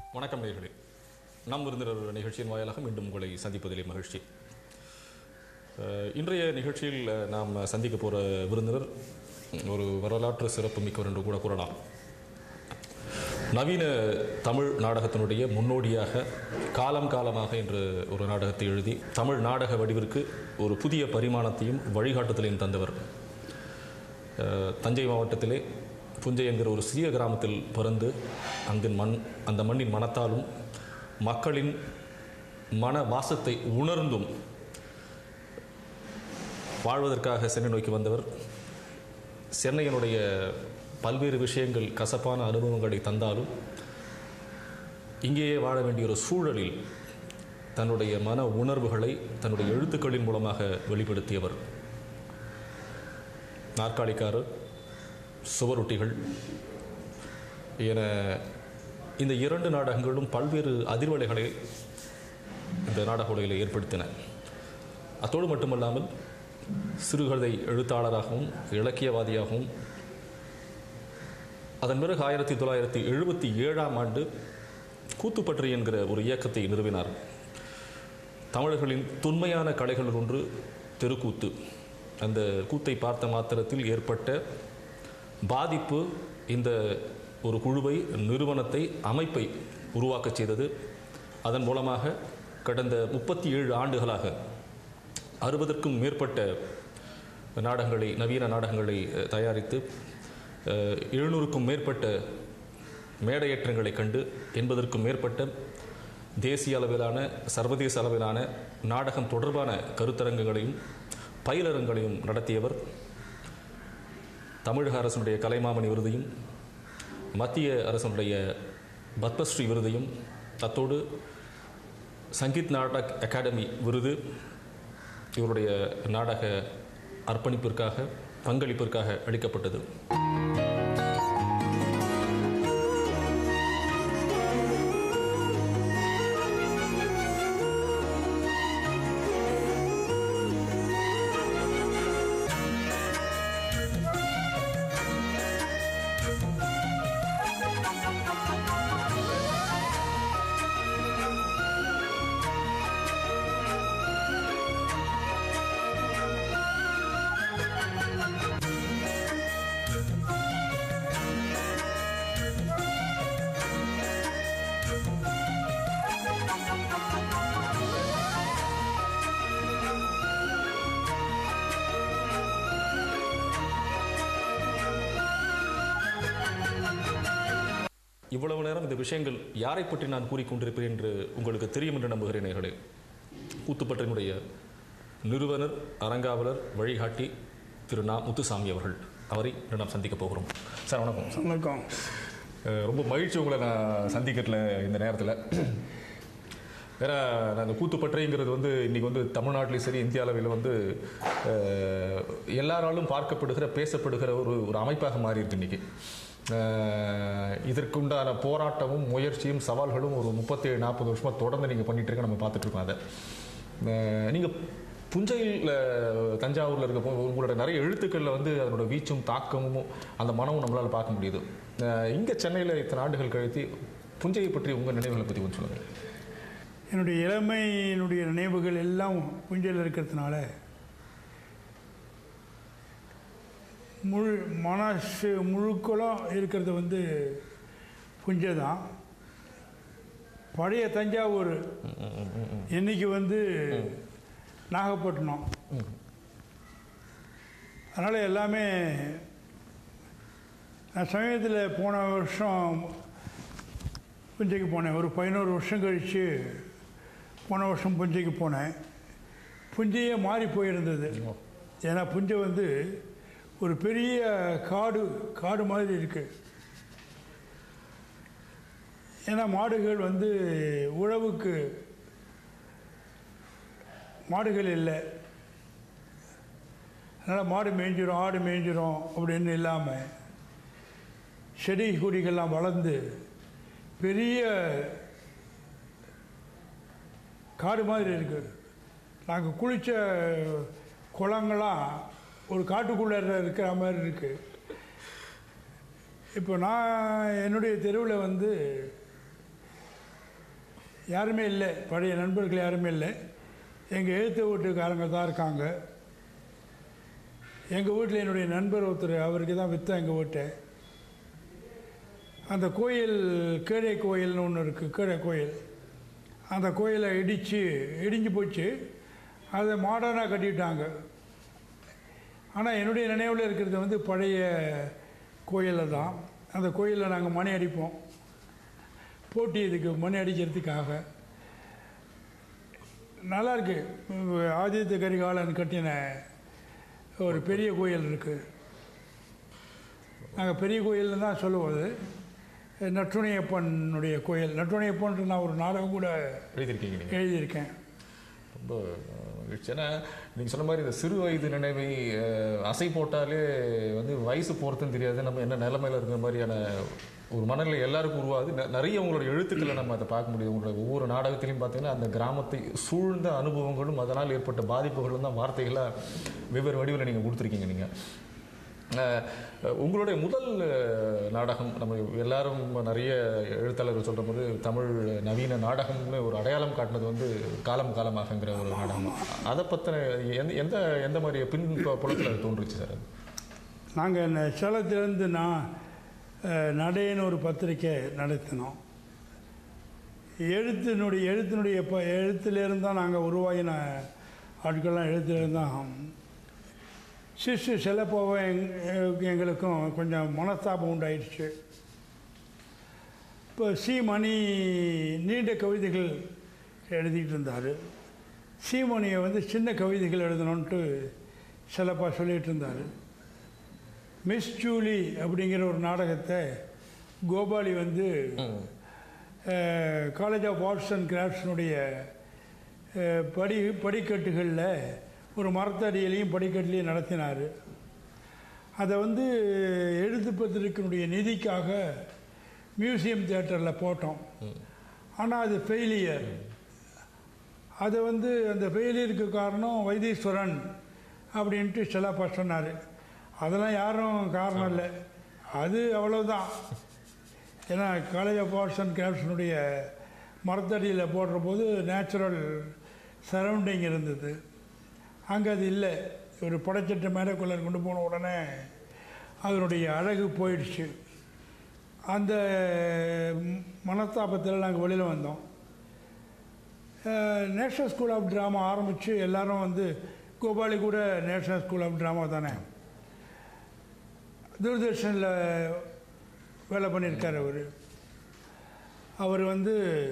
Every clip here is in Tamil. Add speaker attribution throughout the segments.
Speaker 1: வணக்கம் நேர்களே நம் விருந்தினர் நிகழ்ச்சியின் வாயிலாக மீண்டும் உங்களை சந்திப்பதிலே மகிழ்ச்சி அஹ், இன்றைய நிகழ்ச்சியில் அஹ், நாம் சந்திக்க போகிற விருந்தினர் ஒரு வரலாற்று சிறப்பு மிக்கவர் என்று கூட கூறலாம் நவீன தமிழ் நாடகத்தினுடைய முன்னோடியாக காலம் காலமாக என்று ஒரு நாடகத்தை எழுதி தமிழ் நாடக வடிவிற்கு ஒரு புதிய பரிமாணத்தையும் வழிகாட்டுதலையும் தந்தவர் அஹ், தஞ்சை மாவட்டத்திலே புஞ்சை என்கிற ஒரு சிறிய கிராமத்தில் பிறந்து அங்கின் மண் அந்த மண்ணின் மனத்தாலும் மக்களின் மன வாசத்தை உணர்ந்தும் வாழ்வதற்காக சென்னை நோக்கி வந்தவர் சென்னையினுடைய பல்வேறு விஷயங்கள் கசப்பான அனுபவங்களை தந்தாலும் இங்கேயே வாழ வேண்டிய ஒரு சூழலில் தன்னுடைய மன உணர்வுகளை தன்னுடைய எழுத்துக்களின் மூலமாக வெளிப்படுத்தியவர் நாற்காலிக்காரர் சுவரொட்டிகள் என இந்த இரண்டு நாடகங்களும் பல்வேறு அதிர்வலைகளை இந்த நாடக உலகில் ஏற்படுத்தின அத்தோடு மட்டுமல்லாமல் சிறுகதை எழுத்தாளராகவும் இலக்கியவாதியாகவும் அதன் பிறகு ஆயிரத்தி தொள்ளாயிரத்தி எழுபத்தி ஏழாம் ஆண்டு கூத்துப்பற்றி என்கிற ஒரு இயக்கத்தை நிறுவினார் தமிழர்களின் தொன்மையான கலைகள் ஒன்று தெருக்கூத்து அந்த கூத்தை பார்த்த மாத்திரத்தில் ஏற்பட்ட பாதிப்பு இந்த ஒரு குழுவை நிறுவனத்தை அமைப்பை உருவாக்கச் செய்தது அதன் மூலமாக கடந்த முப்பத்தி ஏழு ஆண்டுகளாக அறுபதற்கும் மேற்பட்ட நாடகங்களை நவீன நாடகங்களை அஹ், தயாரித்து அஹ், எழுநூறுக்கும் மேற்பட்ட மேடையேற்றங்களை கண்டு எண்பதற்கும் மேற்பட்ட தேசிய அளவிலான சர்வதேச அளவிலான நாடகம் தொடர்பான கருத்தரங்குகளையும் பயிலரங்களையும் நடத்தியவர் தமிழக அரசனுடைய கலைமாமணி விருதையும் மத்திய அரசனுடைய பத்மஸ்ரீ விருதையும் அத்தோடு சங்கீத் நாடக் அகாடமி விருது இவருடைய நாடக அர்ப்பணிப்பிற்காக பங்களிப்பிற்காக அளிக்கப்பட்டது இவ்வளவு நேரம் இந்த விஷயங்கள் யாரை பற்றி நான் கூறிக்கொண்டிருப்பேன் என்று உங்களுக்கு தெரியும் என்று நம்புகிறேன் நேர்களே கூத்துப்பற்றினுடைய நிறுவனர் அரங்காவலர் வழிகாட்டி திரு நா முத்துசாமி அவர்கள் அவரை இன்று நாம் சந்திக்க போகிறோம் சார் வணக்கம் சார்
Speaker 2: வணக்கம்
Speaker 1: அஹ் ரொம்ப மகிழ்ச்சி உங்களை நான் சந்திக்கல இந்த நேரத்தில் ஏன்னா நான் இந்த கூத்துப்பற்றைங்கிறது வந்து இன்றைக்கி வந்து தமிழ்நாட்டிலையும் சரி இந்திய அளவில் வந்து அஹ், எல்லாராலும் பார்க்கப்படுகிற பேசப்படுகிற ஒரு ஒரு அமைப்பாக மாறி இருக்கு இன்றைக்கி இதற்குண்டான போராட்டமும் முயற்சியும் சவால்களும் ஒரு முப்பத்தேழு நாற்பது வருஷமாக தொடர்ந்து நீங்கள் பண்ணிட்டு இருக்க நம்ம பார்த்துட்ருக்கோம் அதை நீங்கள் புஞ்சையில் தஞ்சாவூரில் இருக்க போ- உங்களோட நிறைய எழுத்துக்களில் வந்து அதனோட வீச்சும் தாக்கமும் அந்த மனமும் நம்மளால் பார்க்க முடியுது இங்கே சென்னையில் இத்தனை ஆண்டுகள் கழித்து புஞ்சையை பற்றி உங்கள் நினைவுகளை பற்றி கொஞ்சம் சொல்லுங்கள்
Speaker 2: என்னுடைய இளமையினுடைய நினைவுகள் எல்லாம் புஞ்சையில் இருக்கிறதுனால முழு மனசு முழுக்களும் இருக்கிறது வந்து புஞ்சை தான் பழைய தஞ்சாவூர் இன்னைக்கு வந்து நாகப்பட்டினம் அதனால் எல்லாமே நான் சமயத்தில் போன வருஷம் புஞ்சைக்கு போனேன் ஒரு பதினோரு வருஷம் கழித்து போன வருஷம் புஞ்சைக்கு போனேன் புஞ்சையே மாறி போயிருந்தது ஏன்னா புஞ்சை வந்து ஒரு பெரிய காடு காடு மாதிரி இருக்குது ஏன்னா மாடுகள் வந்து உழவுக்கு மாடுகள் இல்லை அதனால் மாடு மேய்ஞ்சிரும் ஆடு மேய்ஞ்சிரும் அப்படின்னு இல்லாமல் செடி கொடிகள்லாம் வளர்ந்து பெரிய காடு மாதிரி இருக்குது நாங்கள் குளித்த குளங்கள்லாம் ஒரு காட்டுக்குள்ளே இருக்கிற மாதிரி இருக்குது இப்போ நான் என்னுடைய தெருவில் வந்து யாருமே இல்லை பழைய நண்பர்கள் யாருமே இல்லை எங்கள் எழுத்து வீட்டுக்காரங்க தான் இருக்காங்க எங்கள் வீட்டில் என்னுடைய நண்பர் ஒருத்தர் அவருக்கு தான் விற்றேன் எங்கள் வீட்டை அந்த கோயில் கீழே கோயில்னு ஒன்று இருக்குது கீழே கோயில் அந்த கோயிலை இடித்து இடிஞ்சு போச்சு அதை மாடர்னாக கட்டிட்டாங்க ஆனால் என்னுடைய நினைவில் இருக்கிறது வந்து பழைய கோயிலில் தான் அந்த கோயிலில் நாங்கள் மணி அடிப்போம் போட்டி இதுக்கு மணி அடிக்கிறதுக்காக நல்லா இருக்கு ஆதித்த கரிகாலன் கட்டின ஒரு பெரிய கோயில் இருக்குது நாங்கள் பெரிய கோயில்னு தான் சொல்லுவது நற்றுணையப்பனுடைய கோயில் நற்றுணையப்பன் நான் ஒரு நாடகம் கூட
Speaker 1: எழுதியிருக்கீங்க நீங்கள்
Speaker 2: எழுதியிருக்கேன்
Speaker 1: ரொம்ப அஹ், மகிழ்ச்சி ஏன்னா நீங்கள் சொன்ன மாதிரி இந்த சிறு வயது நினைவை அஹ், அசை போட்டாலே வந்து வயசு போகிறதுன்னு தெரியாது நம்ம என்ன நிலைமையில இருக்கிற மாதிரியான ஒரு மனநிலை எல்லாருக்கும் உருவாகுது நெ- நிறைய உங்களோட எழுத்துக்களை நம்ம அதை பார்க்க முடியும் உங்களோட ஒவ்வொரு நாடகத்திலையும் பார்த்தீங்கன்னா அந்த கிராமத்தை சூழ்ந்த அனுபவங்களும் அதனால் ஏற்பட்ட பாதிப்புகளும் தான் வார்த்தைகளாக வெவ்வேறு வடிவில் நீங்கள் கொடுத்துருக்கீங்க நீங்கள் அஹ், உங்களுடைய முதல் அஹ், நாடகம் நம்ம எல்லாரும் நிறைய எழுத்தாளர்கள் சொல்கிற போது தமிழ் நவீன நாடகம்னு ஒரு அடையாளம் காட்டினது வந்து காலம் காலமாகங்கிற ஒரு நாடகம் அதை பற்றின எந்த எந்த எந்த மாதிரி பின் பு- புலத்தில் அது தோன்றுச்சு சார் அது
Speaker 2: நாங்கள் சேலத்திலேருந்து நான் அஹ், நடைன்னு ஒரு பத்திரிக்கை நடத்தினோம் எழுத்தினுடைய எழுத்தினுடைய ப எழுத்துலேருந்து தான் நாங்கள் உருவாகின ஆட்கள்லாம் எழுத்துலேருந்து தான் சிசு செல்லப்போவை எங் எங்களுக்கும் கொஞ்சம் மனஸ்தாபம் உண்டாயிடுச்சு இப்போ சி மணி நீண்ட கவிதைகள் எழுதிட்டு இருந்தார் சி மணியை வந்து சின்ன கவிதைகள் எழுதணுன்ட்டு செல்லப்பா சொல்லிகிட்டு இருந்தார் மிஸ் ஜூலி அப்படிங்கிற ஒரு நாடகத்தை கோபாலி வந்து காலேஜ் ஆஃப் ஆர்ட்ஸ் அண்ட் கிராஃப்ட்ஸினுடைய படி படிக்கட்டுகளில் ஒரு மரத்தடியிலையும் படிக்கட்டுலையும் நடத்தினார் அதை வந்து எழுத்து பத்திரிக்கையினுடைய நிதிக்காக மியூசியம் தியேட்டரில் போட்டோம் ஆனால் அது ஃபெயிலியர் அதை வந்து அந்த ஃபெயிலியருக்கு காரணம் வைத்தீஸ்வரன் அப்படின்ட்டு செல்லப்பா சொன்னார் அதெல்லாம் யாரும் காரணம் இல்லை அது அவ்வளோதான் ஏன்னா காலேஜ் ஆஃப் ஆர்ட்ஸ் அண்ட் கிராஃப்ட்ஸினுடைய மரத்தடியில் போடுற போது நேச்சுரல் சரௌண்டிங் இருந்தது அங்கே அது இல்லை ஒரு படைச்சட்டை மேடைக்குள்ளே கொண்டு போன உடனே அதனுடைய அழகு போயிடுச்சு அந்த ம், மனஸ்தாபத்தில் நாங்கள் வெளியில் வந்தோம் நேஷனல் ஸ்கூல் ஆஃப் ட்ராமா ஆரம்பித்து எல்லாரும் வந்து கோபாலி கூட நேஷனல் ஸ்கூல் ஆஃப் ட்ராமா தானே தூர்தர்ஷனில் வேலை பண்ணியிருக்கார் அவர் அவர் வந்து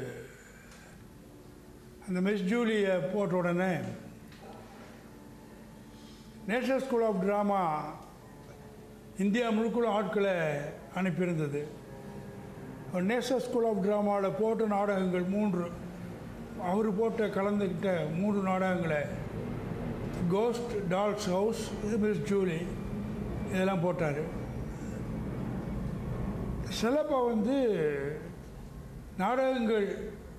Speaker 2: அந்த மிஸ் ஜூலியை போட்ட உடனே national school of drama India முழுக்குள்ள ஆட்களை அனுப்பியிருந்தது நேஷனல் ஸ்கூல் ஆஃப் ட்ராமாவில் போட்ட நாடகங்கள் மூன்று அவர் போட்ட கலந்துக்கிட்ட மூன்று நாடகங்களை ghost doll's house miss Julie இதெல்லாம் போட்டார் சிலப்பா வந்து நாடகங்கள்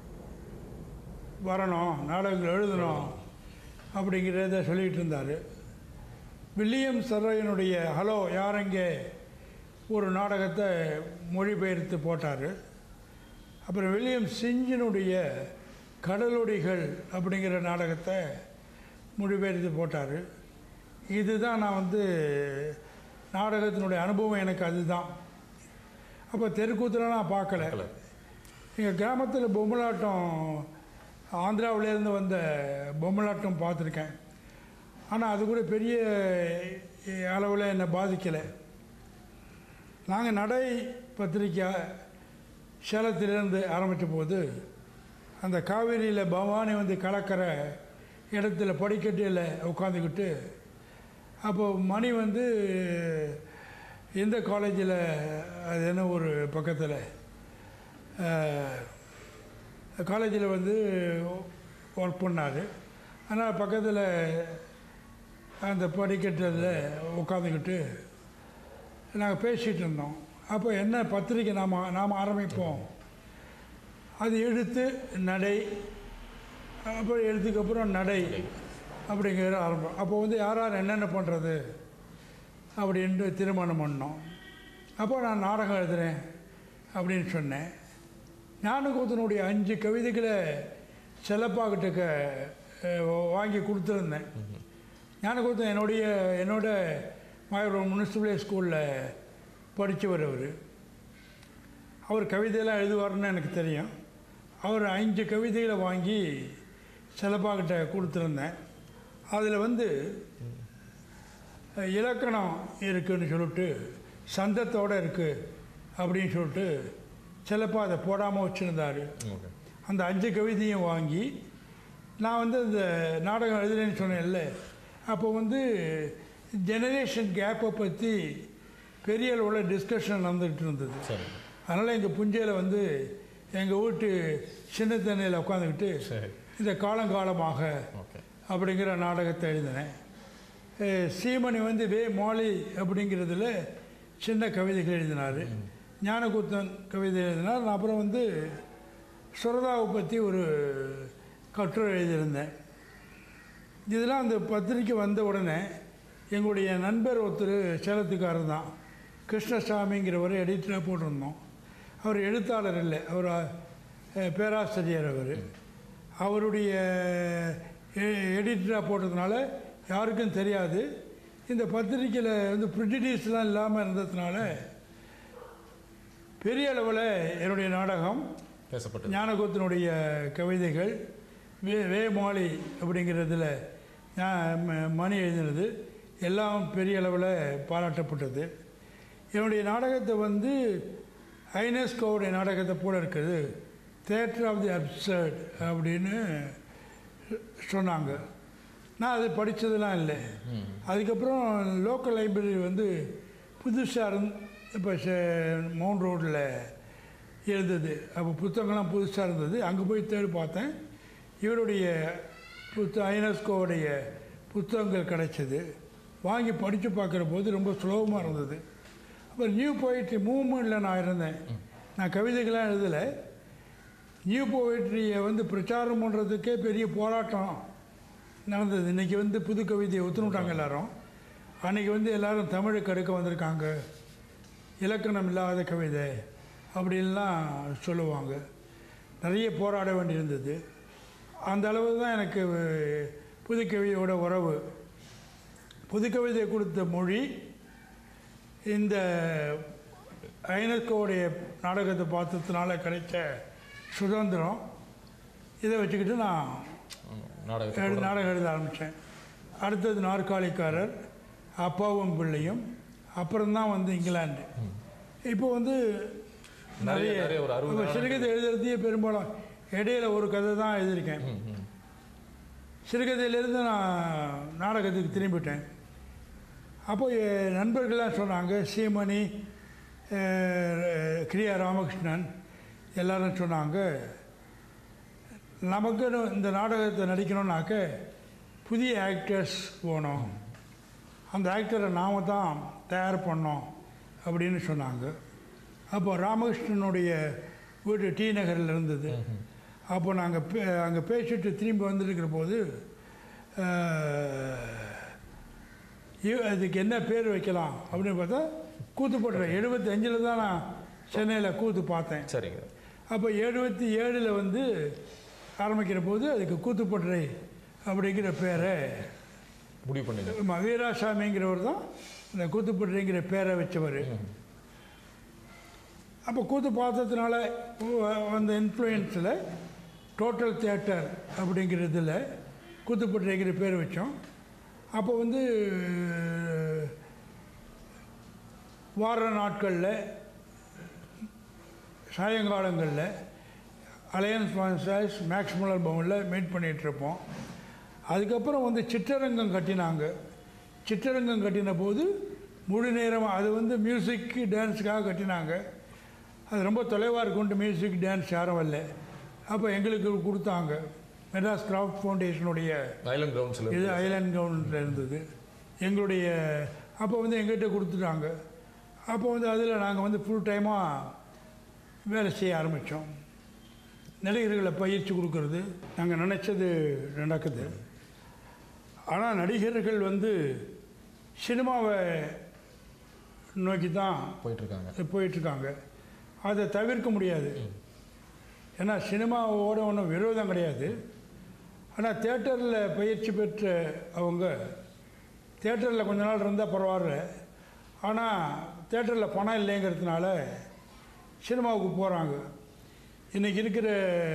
Speaker 2: வரணும் நாடகங்கள் எழுதணும் அப்படிங்கிறத சொல்லிகிட்டு இருந்தார் வில்லியம் சர்ரையனுடைய ஹலோ யாரெங்கே ஒரு நாடகத்தை மொழிபெயர்த்து போட்டார் அப்புறம் வில்லியம் சிஞ்சினுடைய கடலொடிகள் அப்படிங்கிற நாடகத்தை மொழிபெயர்த்து போட்டார் இதுதான் நான் வந்து நாடகத்தினுடைய அனுபவம் எனக்கு அதுதான் அப்போ தெருக்கூத்தில் நான் பார்க்கல எங்கள் கிராமத்தில் பொம்மலாட்டம் ஆந்திராவிலேருந்து வந்த பொம்மலாட்டம் பார்த்துருக்கேன் ஆனால் அது கூட பெரிய அளவில் என்னை பாதிக்கலை நாங்கள் நடை பத்திரிக்கை சேலத்திலேருந்து ஆரம்பித்த போது அந்த காவேரியில் பவானி வந்து கலக்கிற இடத்துல படிக்கட்டில் உட்காந்துக்கிட்டு அப்போ மணி வந்து எந்த காலேஜில் அது என்ன ஒரு பக்கத்தில் காலேஜில் வந்து ஒர்க் பண்ணார் ஆனால் பக்கத்தில் அந்த படிக்கட்டில் உட்காந்துக்கிட்டு நாங்கள் பேசிகிட்டு இருந்தோம் அப்போ என்ன பத்திரிக்கை நாம் நாம் ஆரம்பிப்போம் அது எழுத்து நடை அப்புறம் எழுத்துக்கு அப்புறம் நடை அப்படிங்கிற ஆரம்பம் அப்போ வந்து யார் யார் என்னென்ன பண்ணுறது அப்படின்ட்டு தீர்மானம் பண்ணோம் அப்போ நான் நாடகம் எழுதுகிறேன் அப்படின்னு சொன்னேன் ஞானகூத்தனுடைய அஞ்சு கவிதைகளை செல்லப்பாக்கிட்ட க அஹ், வாங்கி கொடுத்துருந்தேன் ஞானகூத்தன் என்னுடைய என்னோட மாயபுரம் முனிசிபல் ஸ்கூலில் படித்தவர் அவர் அவர் கவிதையெல்லாம் எழுதுவார்னு எனக்கு தெரியும் அவர் அஞ்சு கவிதைகளை வாங்கி செல்லப்பாக்கிட்ட கொடுத்துருந்தேன் அதில் வந்து அஹ், இலக்கணம் இருக்குன்னு சொல்லிட்டு சந்தத்தோடு இருக்குது அப்படின்னு சொல்லிட்டு செல்லப்பா அதை போடாமல் வச்சுருந்தாரு
Speaker 1: ஓகே
Speaker 2: அந்த அஞ்சு கவிதையும் வாங்கி நான் வந்து அந்த நாடகம் எழுதுறேன்னு சொன்னேன்ல அப்போ வந்து ஜெனரேஷன் கேப்பை பற்றி பெரிய அளவில் டிஸ்கஷன் நடந்துகிட்டு இருந்தது
Speaker 1: சரி
Speaker 2: அதனால் எங்கள் புஞ்சையில் வந்து எங்கள் வீட்டு சின்ன தண்ணியில் உட்காந்துக்கிட்டு
Speaker 1: சரி
Speaker 2: இந்த காலங்காலமாக
Speaker 1: ஓகே
Speaker 2: அப்படிங்கிற நாடகத்தை எழுதினேன் அஹ் சீமணி வந்து வே மாலி அப்படிங்கிறதுல சின்ன கவிதைகள் எழுதினார் ஞானகுத்தன் கவிதை எழுதினார் நான் அப்புறம் வந்து சுரதாவை பற்றி ஒரு கட்டுரை எழுதியிருந்தேன் இதெல்லாம் அந்த பத்திரிக்கை வந்த உடனே எங்களுடைய நண்பர் ஒருத்தர் சேலத்துக்காரர் தான் கிருஷ்ணசாமிங்கிறவர் எடிட்டராக போட்டிருந்தோம் அவர் எழுத்தாளர் இல்லை அவர் அஹ், பேராசிரியர் அவர் அவருடைய எடிட்டராக போட்டதுனால யாருக்கும் தெரியாது இந்த பத்திரிக்கையில் வந்து ப்ரிஜிடிஸ்லாம் இல்லாமல் இருந்ததுனால பெரிய அளவில் என்னுடைய நாடகம்
Speaker 1: பேசப்பட்டது
Speaker 2: ஞானகோத்தினுடைய கவிதைகள் வே வேமாளி அப்படிங்கிறதுல ஞா- ம- மணி எழுதினது எல்லாம் பெரிய அளவில் பாராட்டப்பட்டது என்னுடைய நாடகத்தை வந்து ஐனஸ்கோவுடைய நாடகத்தை போல இருக்குது தேட்டர் ஆஃப் தி அப்சர்ட் அப்படின்னு சொன்னாங்க நான் அது படித்ததெல்லாம் இல்லை அதுக்கப்புறம் லோக்கல் லைப்ரரி வந்து புதுசாக இருந் இப்போ மவுண்ட் ரோட்டில் இருந்தது அப்போ புத்தகங்கள்லாம் புதுசாக இருந்தது அங்கே போய் தேடி பார்த்தேன் இவருடைய புத்த ஐனஸ்கோவுடைய புத்தகங்கள் கிடைச்சது வாங்கி படித்து பார்க்குற போது ரொம்ப சுலபமாக இருந்தது அப்புறம் நியூ போயிட்ரி மூவ்மெண்ட்டில் நான் இருந்தேன் நான் கவிதைகள்லாம் எழுதலை நியூ போயிட்ரியை வந்து பிரச்சாரம் பண்ணுறதுக்கே பெரிய போராட்டம் நடந்தது இன்றைக்கி வந்து புது கவிதையை ஒத்துணுட்டாங்க எல்லாரும் அன்றைக்கி வந்து எல்லாரும் தமிழுக்கு எடுக்க வந்திருக்காங்க இலக்கணம் இல்லாத கவிதை அப்படின்லாம் சொல்லுவாங்க நிறைய போராட வேண்டியிருந்தது அந்த அளவு தான் எனக்கு புதுக்கவிதையோட உறவு புதுக்கவிதை கொடுத்த மொழி இந்த ஐனஸ்கோவுடைய நாடகத்தை பார்த்ததுனால கிடைச்ச சுதந்திரம் இதை வச்சுக்கிட்டு நான்
Speaker 1: நாடகத்தை
Speaker 2: எழு நாடகம் எழுத ஆரம்பித்தேன் அடுத்தது நாற்காலிக்காரர் அப்பாவும் பிள்ளையும் அப்புறம்தான் வந்து இங்கிலாந்து இப்போ வந்து
Speaker 1: நிறைய-
Speaker 2: நிறைய
Speaker 1: நிறைய ஒரு அறுபது
Speaker 2: இப்போ
Speaker 1: நாடகங்கள்.
Speaker 2: சிறுகதை எழுதுறதையே பெரும்பாலும் இடையில ஒரு கதை தான் எழுதியிருக்கேன்
Speaker 1: ம், ம்.
Speaker 2: சிறுகதையிலேருந்து நான் நாடகத்துக்கு திரும்பிட்டேன் அப்போ என் நண்பர்கள்லாம் சொன்னாங்க சீமணி அஹ், கிரியா ராமகிருஷ்ணன் எல்லாரும் சொன்னாங்க நமக்குன்னு இந்த நாடகத்தை நடிக்கணும்னாக்க புதிய ஆக்டர்ஸ் போகணும் அந்த ஆக்டரை நாம தான் தயார் பண்ணோம் அப்படின்னு சொன்னாங்க அப்போ ராமகிருஷ்ணனுடைய வீடு டி நகரில் இருந்தது அப்போ நாங்கள் பே அங்கே பேசிட்டு திரும்பி வந்துருக்கிற போது அஹ், இ- அதுக்கு என்ன பேர் வைக்கலாம் அப்படின்னு பார்த்தா கூத்து போட்டுறேன் எழுபத்தஞ்சில் தான் நான் சென்னையில் கூத்து பார்த்தேன்
Speaker 1: சரிங்க
Speaker 2: அப்போ எழுபத்தி ஏழில் வந்து ஆரம்பிக்கிற போது அதுக்கு கூத்துப்பட்டறை அப்படிங்கிற பேரை
Speaker 1: முடிவு பண்ணீங்க
Speaker 2: ஆமா, வீராசாமிங்கிறவர் தான் இந்த கூத்துப்பட்டறைங்கிற பேரை வச்சவர் அப்போ கூத்து பார்த்ததுனால வ- வந்த இன்ஃப்ளூயன்ஸில் டோட்டல் தியேட்டர் அப்படிங்கிறதுல கூத்துப்பட்டறைங்கிற பேர் வச்சோம் அப்போ வந்து வார நாட்களில் சாயங்காலங்களில் அலையன்ஸ் ஃபான்சாய்ஸ் மேக்ஸ் முல்லர் பவனில் மீட் பண்ணிகிட்ருப்போம் அதுக்கப்புறம் வந்து சிற்றரங்கம் கட்டினாங்க சிற்றரங்கம் கட்டின போது முழு நேரம் அது வந்து மியூசிக் டான்ஸுக்காக கட்டினாங்க அது ரொம்ப தொலைவாக இருக்கும்ட்டு மியூசிக் டான்ஸ் யாரும் வரல அப்போ எங்களுக்கு கொடுத்தாங்க மெட்ராஸ் கிராஃப்ட் ஃபவுண்டேஷனுடைய
Speaker 1: ஐலண்ட் கிரவுண்ட்ஸில்
Speaker 2: இது ஐலாண்ட் கவுண்டில் இருந்தது எங்களுடைய அப்போ வந்து எங்கிட்ட கொடுத்துட்டாங்க அப்போ வந்து அதில் நாங்கள் வந்து ஃபுல் டைமாக வேலை செய்ய ஆரம்பித்தோம் நடிகர்களை பயிற்சி கொடுக்கறது நாங்கள் நினச்சது நடக்குது ஆனால் நடிகர்கள் வந்து சினிமாவை நோக்கி தான்
Speaker 1: போயிட்டுருக்காங்க
Speaker 2: போயிட்டுருக்காங்க அதை தவிர்க்க முடியாது ஏன்னா சினிமாவோட ஒன்றும் விரோதம் கிடையாது ஆனால் தேட்டரில் பயிற்சி பெற்ற அவங்க தேட்டரில் கொஞ்ச நாள் இருந்தால் பரவாயில்ல ஆனால் தேட்டரில் பணம் இல்லைங்கிறதுனால சினிமாவுக்கு போகிறாங்க இன்றைக்கி இருக்கிற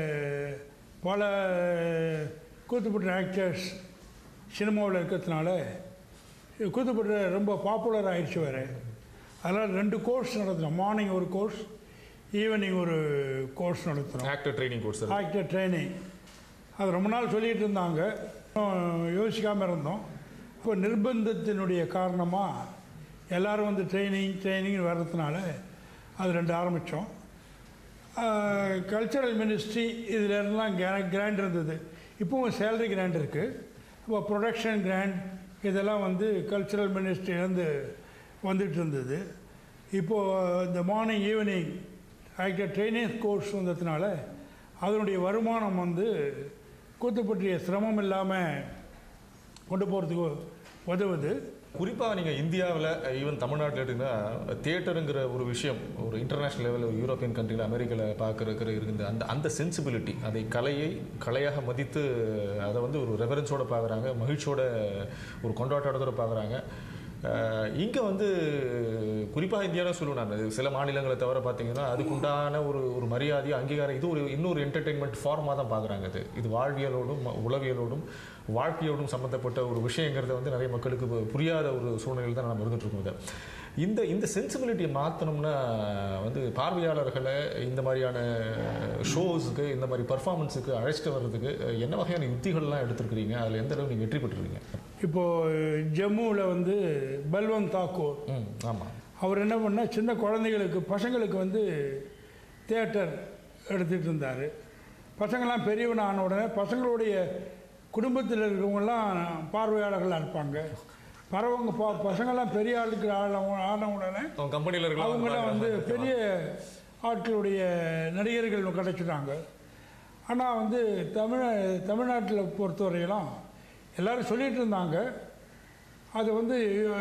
Speaker 2: பல கூத்துப்பட்ட ஆக்டர்ஸ் சினிமாவில் இருக்கிறதுனால கூத்துப்பட்ட ரொம்ப பாப்புலர் ஆயிடுச்சு வேறு அதனால் ரெண்டு கோர்ஸ் நடத்துகிறோம் மார்னிங் ஒரு கோர்ஸ் ஈவினிங் ஒரு கோர்ஸ் நடத்துகிறோம்
Speaker 1: actor training course
Speaker 2: actor training அது ரொம்ப நாள் சொல்லிகிட்டு இருந்தாங்க யோசிக்காமல் இருந்தோம் இப்போ நிர்பந்தத்தினுடைய காரணமாக எல்லாரும் வந்து ட்ரைனிங் ட்ரைனிங் வர்றதுனால அது ரெண்டு ஆரம்பித்தோம் கல்ச்சரல் மினிஸ்ட்ரி இதில் இருந்தெல்லாம் கிராண்ட் இருந்தது இப்போவும் சேலரி கிராண்ட் இருக்குது இப்போ ப்ரொடக்ஷன் கிராண்ட் இதெல்லாம் வந்து கல்ச்சரல் மினிஸ்ட்ரியிலேருந்து வந்துட்டு இருந்தது இப்போது இந்த morning evening actor training course வந்ததுனால அதனுடைய வருமானம் வந்து கூத்து பற்றிய சிரமம் இல்லாமல் கொண்டு போகிறதுக்கு உதவுது
Speaker 1: குறிப்பாக நீங்கள் இந்தியாவில் ஈவன் தமிழ்நாட்டில் எடுத்தீங்கன்னா தியேட்டருங்கிற ஒரு விஷயம் ஒரு இன்டர்நேஷ்னல் லெவலில் யூரோப்பியன் கண்ட்ரியில் அமெரிக்காவில் பார்க்குற இருந்த அந்த அந்த சென்சிபிலிட்டி அதை கலையை கலையாக மதித்து அதை வந்து ஒரு ரெஃபரன்ஸோட பார்க்குறாங்க மகிழ்ச்சியோட ஒரு கொண்டாட்டத்தோட பார்க்குறாங்க இங்கே வந்து குறிப்பாக இந்தியாவில் சொல்லுவேன் நான் இது சில மாநிலங்களை தவிர பார்த்தீங்கன்னா அதுக்குண்டான ஒரு ஒரு மரியாதை அங்கீகாரம் இது ஒரு இன்னொரு என்டர்டெயின்மெண்ட் ஃபார்மாக தான் பார்க்குறாங்க இது இது வாழ்வியலோடும் ம- உளவியலோடும் வாழ்க்கையோடும் சம்மந்தப்பட்ட ஒரு விஷயங்கிறத வந்து நிறைய மக்களுக்கு பு- புரியாத ஒரு சூழ்நிலையில் தான் நம்ம இருந்துட்டு இருக்கோம் இதை. இந்த இந்த சென்சிபிலிட்டியை மாற்றணும்னா வந்து பார்வையாளர்களை இந்த மாதிரியான ஷோஸுக்கு இந்த மாதிரி பர்ஃபார்மன்ஸுக்கு அழைச்சிட்டு வர்றதுக்கு என்ன வகையான யுத்திகள்லாம் எடுத்திருக்கிறீங்க அதில் எந்த அளவு நீங்கள் வெற்றி பெற்றிருக்கீங்க
Speaker 2: இப்போது ஜம்முவில் வந்து பல்வந்த் தாக்கூர்
Speaker 1: ம் ஆமாம்
Speaker 2: அவர் என்ன பண்ணால் சின்ன குழந்தைகளுக்கு பசங்களுக்கு வந்து தியேட்டர் எடுத்துகிட்டு இருந்தார் பசங்கள்லாம் பெரியவன் ஆன உடனே பசங்களுடைய குடும்பத்தில் இருக்கிறவங்கெல்லாம் பார்வையாளர்களாக இருப்பாங்க பரவங்க பா பசங்கள்லாம் பெரிய ஆளுக்கு ஆன ஆன உடனே
Speaker 1: அவங்க கம்பெனியில் இருக்கலாம்
Speaker 2: அவங்களாம் வந்து பெரிய ஆட்களுடைய நடிகர்கள் கிடைச்சிட்டாங்க ஆனால் வந்து தமிழ தமிழ்நாட்டில் பொறுத்தவரையிலும் எல்லாரும் சொல்லிட்டு இருந்தாங்க அது வந்து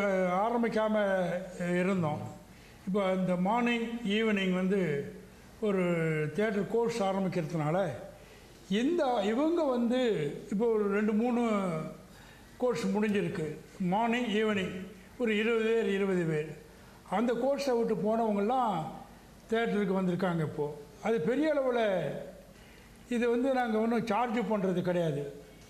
Speaker 2: ஆரம்பிக்காமல் இருந்தோம் இப்போ இந்த மார்னிங் ஈவினிங் வந்து ஒரு தியேட்டர் கோர்ஸ் ஆரம்பிக்கிறதுனால இந்த இவங்க வந்து இப்போ ஒரு ரெண்டு மூணு கோர்ஸ் முடிஞ்சிருக்கு மார்னிங் ஈவினிங் ஒரு இருபது பேர் இருபது பேர் அந்த கோர்ஸை விட்டு போனவங்கெல்லாம் தேட்டருக்கு வந்திருக்காங்க இப்போது அது பெரிய அளவில் இது வந்து நாங்கள் ஒன்றும் சார்ஜ் பண்ணுறது கிடையாது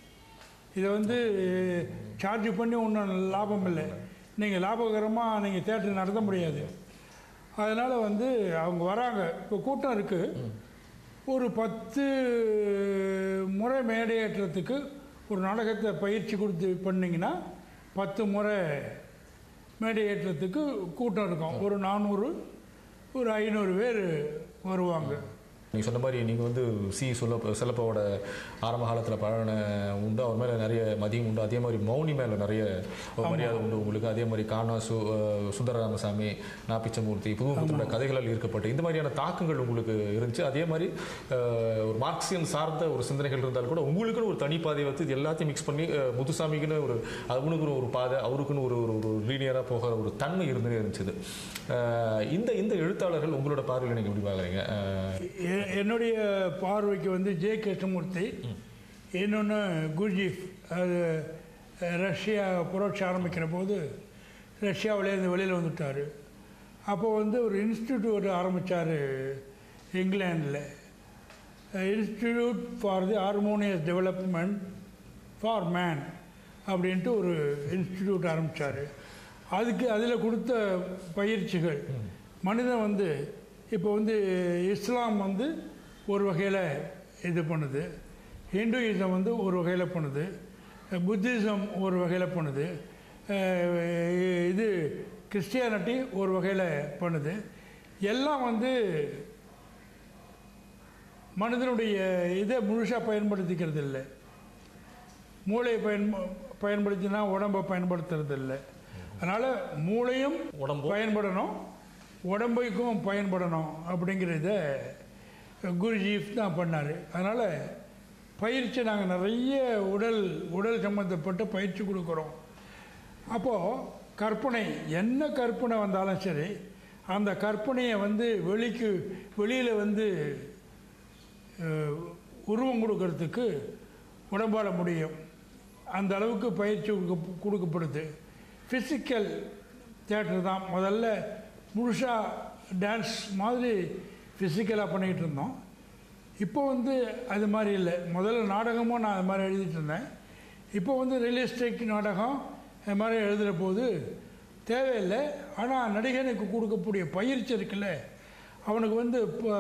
Speaker 2: இதை வந்து சார்ஜ் பண்ணி ஒன்றும் லாபம் இல்லை நீங்கள் லாபகரமாக நீங்கள் தேட்டர் நடத்த முடியாது அதனால் வந்து அவங்க வராங்க இப்போ கூட்டம் இருக்குது ஒரு பத்து முறை மேடையேற்றத்துக்கு ஒரு நாடகத்தை பயிற்சி கொடுத்து பண்ணிங்கன்னா பத்து முறை மேடையேற்றத்துக்கு கூட்டம் இருக்கும் ஒரு நானூறு ஒரு ஐநூறு பேர் வருவாங்க
Speaker 1: நீங்கள் சொன்ன மாதிரி நீங்கள் வந்து சி சொல்ல செல்லப்பாவோட ஆரம்ப காலத்தில் பழன உண்டு அவர் மேலே நிறைய மதியம் உண்டு அதே மாதிரி மௌனி மேலே நிறைய ஒரு மரியாதை உண்டு உங்களுக்கு அதே மாதிரி கானா சு அஹ் சுந்தரராமசாமி நா பிச்சமூர்த்தி புதுமுகத்தோட கதைகளால் ஈர்க்கப்பட்டு இந்த மாதிரியான தாக்கங்கள் உங்களுக்கு இருந்துச்சு அதே மாதிரி அஹ், ஒரு மார்க்சியம் சார்ந்த ஒரு சிந்தனைகள் இருந்தால் கூட உங்களுக்குன்னு ஒரு தனிப்பாதை வந்து இது எல்லாத்தையும் மிக்ஸ் பண்ணி அஹ், முத்துசாமிக்குன்னு ஒரு அவனுக்குன்னு ஒரு பாதை அவருக்குன்னு ஒரு ஒரு ஒரு லீனியராக போகிற ஒரு தன்மை இருந்துனே இருந்துச்சு அஹ், இந்த இந்த எழுத்தாளர்கள் உங்களோட பார்வையில் நீங்கள் எப்படி பார்க்குறீங்க அஹ்,
Speaker 2: எ- என்னுடைய பார்வைக்கு வந்து ஜே கிருஷ்ணமூர்த்தி இன்னொன்று குர்ஜீஃப் அது ரஷ்யா புரட்சி ஆரம்பிக்கிற போது ரஷ்யாவிலேருந்து வெளியில் வந்துட்டார் அப்போ வந்து ஒரு இன்ஸ்டிடியூட் ஆரம்பித்தார் இங்கிலாண்டில் institute for the harmonious development for man அப்படின்ட்டு ஒரு இன்ஸ்டிடியூட் ஆரம்பித்தார் அதுக்கு அதில் கொடுத்த பயிற்சிகள் மனிதன் வந்து இப்போ வந்து இஸ்லாம் வந்து ஒரு வகையில் இது பண்ணுது ஹிந்துயிசம் வந்து ஒரு வகையில் பண்ணுது புத்திசம் ஒரு வகையில் பண்ணுது அஹ் இது கிறிஸ்டியானிட்டி ஒரு வகையில் பண்ணுது எல்லாம் வந்து மனிதனுடைய இதை முழுசாக பயன்படுத்திக்கிறது இல்லை மூளையை பயன் பயன்படுத்தினா உடம்பை பயன்படுத்துறது இல்லை அதனால் மூளையும்
Speaker 1: உடம்பும்
Speaker 2: பயன்படணும் உடம்புக்கும் பயன்படணும் அப்படிங்கிறத குருஜீஃப் தான் பண்ணார் அதனால் பயிற்சி நாங்கள் நிறைய உடல் உடல் சம்மந்தப்பட்ட பயிற்சி கொடுக்குறோம் அப்போது கற்பனை என்ன கற்பனை வந்தாலும் சரி அந்த கற்பனையை வந்து வெளிக்கு வெளியில் வந்து அஹ், உருவம் கொடுக்கறதுக்கு உடம்பாட முடியும் அந்த அளவுக்கு பயிற்சி கொடுக்க கொடுக்கப்படுது ஃபிசிக்கல் தியேட்டர் தான் முதல்ல முழுசாக டான்ஸ் மாதிரி ஃபிசிக்கலாக பண்ணிகிட்டு இருந்தோம் இப்போ வந்து அது மாதிரி இல்லை முதல்ல நாடகமும் நான் அது மாதிரி எழுதிட்டு இருந்தேன் இப்போ வந்து ரியலிஸ்டிக் நாடகம் அது மாதிரி எழுதுகிற போது தேவையில்லை ஆனால் நடிகனுக்கு கொடுக்கக்கூடிய பயிற்சி இருக்குல்ல அவனுக்கு வந்து இப்போ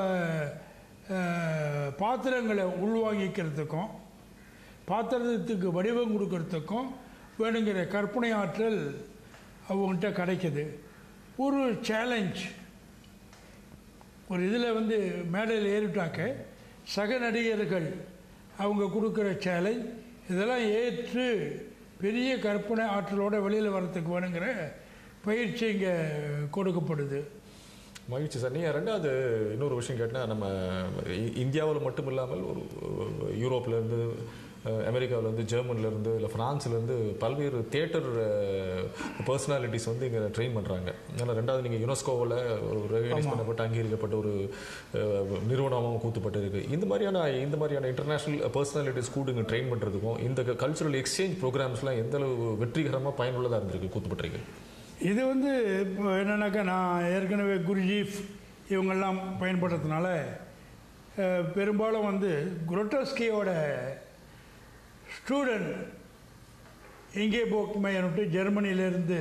Speaker 2: அஹ், பாத்திரங்களை உள்வாங்கிக்கிறதுக்கும் பாத்திரத்துக்கு வடிவம் கொடுக்கறதுக்கும் வேணுங்கிற கற்பனை ஆற்றல் அவங்கள்ட்ட கிடைக்குது ஒரு சேலஞ்ச் ஒரு இதில் வந்து மேடையில் ஏறிட்டாக்க சக நடிகர்கள் அவங்க கொடுக்குற சேலஞ்ச் இதெல்லாம் ஏற்று பெரிய கற்பனை ஆற்றலோட வெளியில் வரத்துக்கு வேணுங்கிற பயிற்சி இங்கே கொடுக்கப்படுது
Speaker 1: மகிழ்ச்சி சார் நீங்கள் ரெண்டாவது இன்னொரு விஷயம் கேட்டால் நம்ம இந்தியாவில் மட்டும் இல்லாமல் ஒரு யூரோப்லேருந்து அமெரிக்காவிலேருந்து ஜெர்மன்லேருந்து இல்லை ஃப்ரான்ஸ்லேருந்து பல்வேறு தியேட்டர் பர்சனாலிட்டிஸ் வந்து இங்கே ட்ரெயின் பண்ணுறாங்க ஏன்னா ரெண்டாவது நீங்கள் யுனெஸ்கோவில் ஒரு ரெகனைஸ் பண்ணப்பட்ட அங்கீகரிக்கப்பட்ட ஒரு அஹ், நிறுவனமாகவும் கூத்துப்பட்டு இருக்கு இந்த மாதிரியான இந்த மாதிரியான இன்டர்நேஷனல் பர்சனாலிட்டிஸ் கூட இங்கே ட்ரெயின் பண்ணுறதுக்கும் இந்த கல்ச்சுரல் எக்ஸ்சேஞ்ச் ப்ரோக்ராம்ஸ்லாம் எந்த அளவு வெற்றிகரமாக பயனுள்ளதாக இருந்திருக்கு கூத்துப்பட்டிருக்கு
Speaker 2: இது வந்து இப்போ என்னன்னாக்கா நான் ஏற்கனவே குருஜி இவங்கெல்லாம் பயன்படுறதுனால அஹ், பெரும்பாலும் வந்து குரோட்டஸ்கியோட ஸ்டூடெண்ட் இங்கே போக்மையன்ட்டு ஜெர்மனியிலேருந்து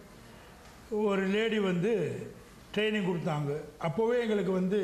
Speaker 2: ஒரு லேடி வந்து ட்ரைனிங் கொடுத்தாங்க அப்போவே எங்களுக்கு வந்து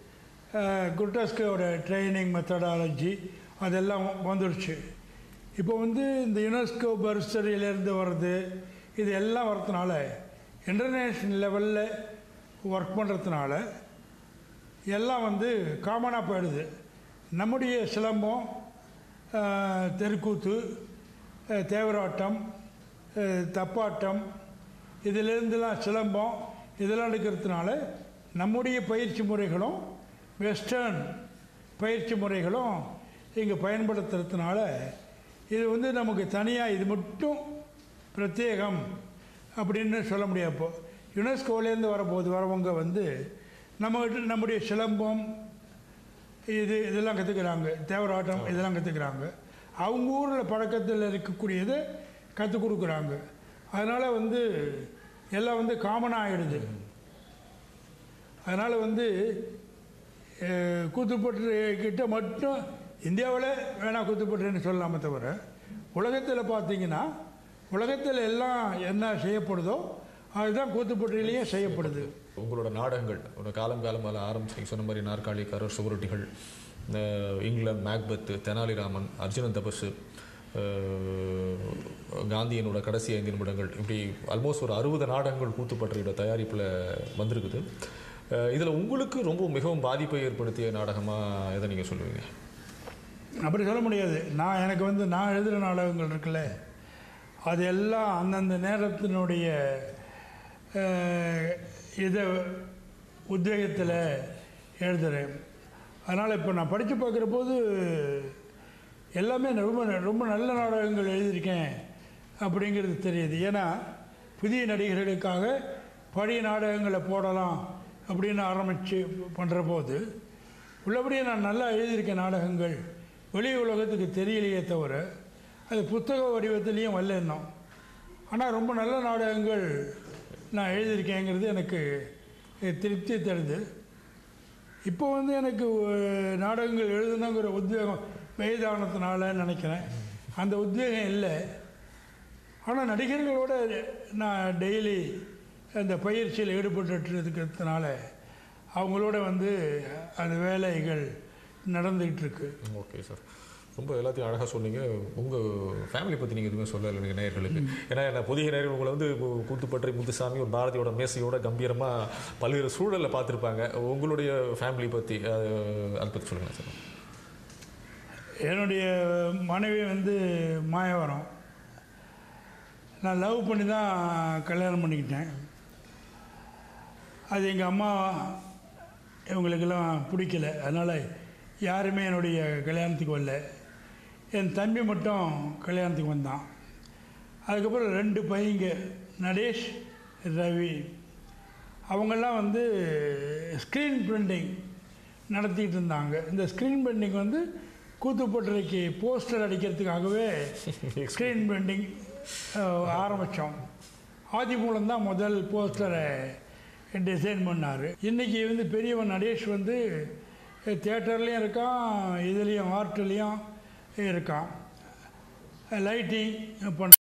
Speaker 2: குட்டஸ்கோட ட்ரைனிங் மெத்தடாலஜி அதெல்லாம் வந்துடுச்சு இப்போ வந்து இந்த யுனெஸ்கோ பர்சரியிலேருந்து வர்றது இது எல்லாம் வரதுனால இன்டர்நேஷ்னல் லெவலில் ஒர்க் பண்ணுறதுனால எல்லாம் வந்து காமனாக போயிடுது நம்முடைய சிலம்பம் ஆஹ், தெருக்கூத்து ஆஹ், தேவராட்டம் ஆஹ், தப்பாட்டம் இதிலிருந்துலாம் சிலம்பம் இதெல்லாம் எடுக்கிறதுனால நம்முடைய பயிற்சி முறைகளும் வெஸ்டர்ன் பயிற்சி முறைகளும் இங்கே பயன்படுத்துறதுனால இது வந்து நமக்கு தனியாக இது மட்டும் பிரத்யேகம் அப்படின்னு சொல்ல முடியாது இப்போ யுனெஸ்கோலேருந்து வரபோது வரவங்க வந்து நம்மகிட்ட நம்முடைய சிலம்பம் இது இதெல்லாம் கற்றுக்குறாங்க தேவராட்டம் இதெல்லாம் கற்றுக்குறாங்க அவங்க ஊரில் பழக்கத்தில் இருக்கக்கூடியதை கற்றுக் கொடுக்குறாங்க அதனால் வந்து எல்லாம் வந்து காமனாக ஆகிடுது அதனால் வந்து அஹ், கூத்துப்பட்டு கிட்ட மட்டும் இந்தியாவில் வேணா கூத்துப்பட்டுன்னு சொல்லலாமே தவிர உலகத்தில் பார்த்தீங்கன்னா உலகத்தில் எல்லாம் என்ன செய்யப்படுதோ அதுதான் கூத்துப்பட்டிலேயே செய்யப்படுது
Speaker 1: உங்களோட நாடகங்கள் ஒரு காலம் காலமாக ஆரம்பிச்சு நீங்க சொன்ன மாதிரி நாற்காலிக்காரர் சுவரொட்டிகள் அஹ், இங்கிலாந்து மேக்பத்து தெனாலிராமன் அர்ஜுனன் தபசு அஹ், காந்தியனோட கடைசி ஐந்து நிமிடங்கள் இப்படி ஆல்மோஸ்ட் ஒரு அறுபது நாடகங்கள் கூத்துப்பற்றியோட தயாரிப்பில் வந்திருக்குது இதில் உங்களுக்கு ரொம்ப மிகவும் பாதிப்பை ஏற்படுத்திய நாடகமாக எதை நீங்கள் சொல்லுவீங்க
Speaker 2: அப்படி சொல்ல முடியாது நான் எனக்கு வந்து நான் எழுதுகிற நாடகங்கள் இருக்குல்ல அது எல்லாம் அந்தந்த நேரத்தினுடைய அஹ், இதை உத்வேகத்தில் எழுதுகிறேன் அதனால் இப்போ நான் படித்து பார்க்குற போது எல்லாமே நான் ரொம்ப ரொம்ப நல்ல நாடகங்கள் எழுதியிருக்கேன் அப்படிங்கிறது தெரியுது ஏன்னா புதிய நடிகர்களுக்காக பழைய நாடகங்களை போடலாம் அப்படின்னு ஆரம்பித்து பண்ணுற போது உள்ளபடியே நான் நல்லா எழுதியிருக்கேன் நாடகங்கள் வெளி உலகத்துக்கு தெரியலையே தவிர அது புத்தக வடிவத்திலையும் வரல இன்னும் ஆனால் ரொம்ப நல்ல நாடகங்கள் நான் எழுதியிருக்கேங்கிறது எனக்கு அஹ், திருப்தி தருது இப்போ வந்து எனக்கு அஹ், நாடகங்கள் எழுதணுங்கிற உத்வேகம் வயதானத்தினால நினைக்கிறேன் அந்த உத்வேகம் இல்லை ஆனால் நடிகர்களோட நான் டெய்லி அந்த பயிற்சியில் ஈடுபட்டு இருக்கிறதுனால அவங்களோட வந்து அந்த வேலைகள் நடந்துக்கிட்டு இருக்கு
Speaker 1: ஓகே சார் ரொம்ப எல்லாத்தையும் அழகாக சொன்னீங்க உங்கள் ஃபேமிலி பற்றி நீங்கள் எதுவுமே சொல்லலை எனக்கு நேயர்களுக்கு ஏன்னா என்ன புதிய நேயர்கள் உங்களை வந்து கு- கூத்துப்பற்றி முத்துசாமி ஒரு பாரதியோட மேசையோட கம்பீரமாக பல்வேறு சூழலில் பார்த்துருப்பாங்க உங்களுடைய ஃபேமிலி பற்றி அஹ், அதை பற்றி சொல்லுங்கள் சார்
Speaker 2: என்னுடைய மனைவி வந்து மாயவரம் நான் லவ் பண்ணி தான் கல்யாணம் பண்ணிக்கிட்டேன் அது எங்கள் அம்மா இவங்களுக்கெல்லாம் பிடிக்கல அதனால் யாருமே என்னுடைய கல்யாணத்துக்கு வரல என் தம்பி மட்டும் கல்யாணத்துக்கு வந்தான் அதுக்கப்புறம் ரெண்டு பையங்க நடேஷ் ரவி அவங்கெல்லாம் வந்து ஸ்க்ரீன் பிரிண்டிங் நடத்திட்டு இருந்தாங்க இந்த ஸ்க்ரீன் பெண்டிங் வந்து கூத்துப்பட்டறைக்கு போஸ்டர் அடிக்கிறதுக்காகவே ஸ்க்ரீன் பெண்டிங் ஆரம்பித்தோம் ஆதிமூலம் தான் முதல் போஸ்டரை டிசைன் பண்ணார் இன்றைக்கி வந்து பெரியவன் நடேஷ் வந்து தியேட்டர்லேயும் இருக்கான் இதுலேயும் ஆர்ட்லேயும் இருக்கான் லைட்டிங் பண்ண